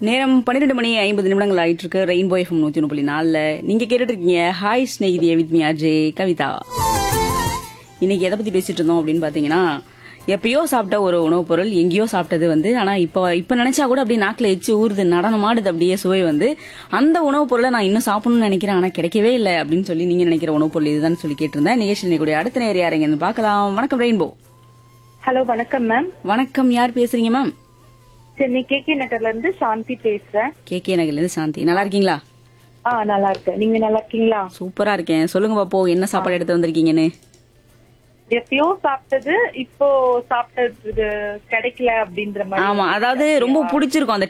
நேரம் பன்னிரெண்டு மணி ஐம்பது நிமிடங்கள் ஆயிட்டு இருக்கு ரெயின்போ எஃப்எம் நூத்தி ஒன்று புள்ளி நாலுல நீங்க கேட்டுட்டு இருக்கீங்க ஹாய் ஸ்நேகிதிய வித் மீ அஜய் கவிதா இன்னைக்கு எதை பத்தி பேசிட்டு இருந்தோம் அப்படின்னு பாத்தீங்கன்னா எப்பயோ சாப்பிட்ட ஒரு உணவுப் பொருள் எங்கேயோ சாப்பிட்டது வந்து ஆனா இப்ப இப்ப நினைச்சா கூட அப்படியே நாக்குல எச்சு ஊறுது நடனமாடுது அப்படியே சுவை வந்து அந்த உணவுப் பொருளை நான் இன்னும் சாப்பிடணும்னு நினைக்கிறேன் ஆனா கிடைக்கவே இல்லை அப்படின்னு சொல்லி நீங்க நினைக்கிற உணவுப் பொருள் இதுதான் சொல்லி கேட்டிருந்தேன் நிகழ்ச்சியில் கூடிய அடுத்த நேரம் யாருங்க பார்க்கலாம் வணக்கம் ரெயின்போ ஹலோ வணக்கம் மேம் வணக்கம் யார் பேசுறீங்க மேம் சென்னை கே கே நகர்ல இருந்து சாந்தி பேசுறேன் கே கே நகர்ல இருந்து சாந்தி நல்லா இருக்கீங்களா ஆ நல்லா இருக்கேன் நீங்க நல்லா இருக்கீங்களா சூப்பரா இருக்கேன் சொல்லுங்க பாப்போ என்ன சாப்பாடு எடுத்து வந்திருக்கீங்கன்னு எப்பயோ சாப்பிட்டது இப்போ சாப்பிட்டது கிடைக்கல அப்படின்ற மாதிரி ஆமா அதாவது ரொம்ப பிடிச்சிருக்கும் அந்த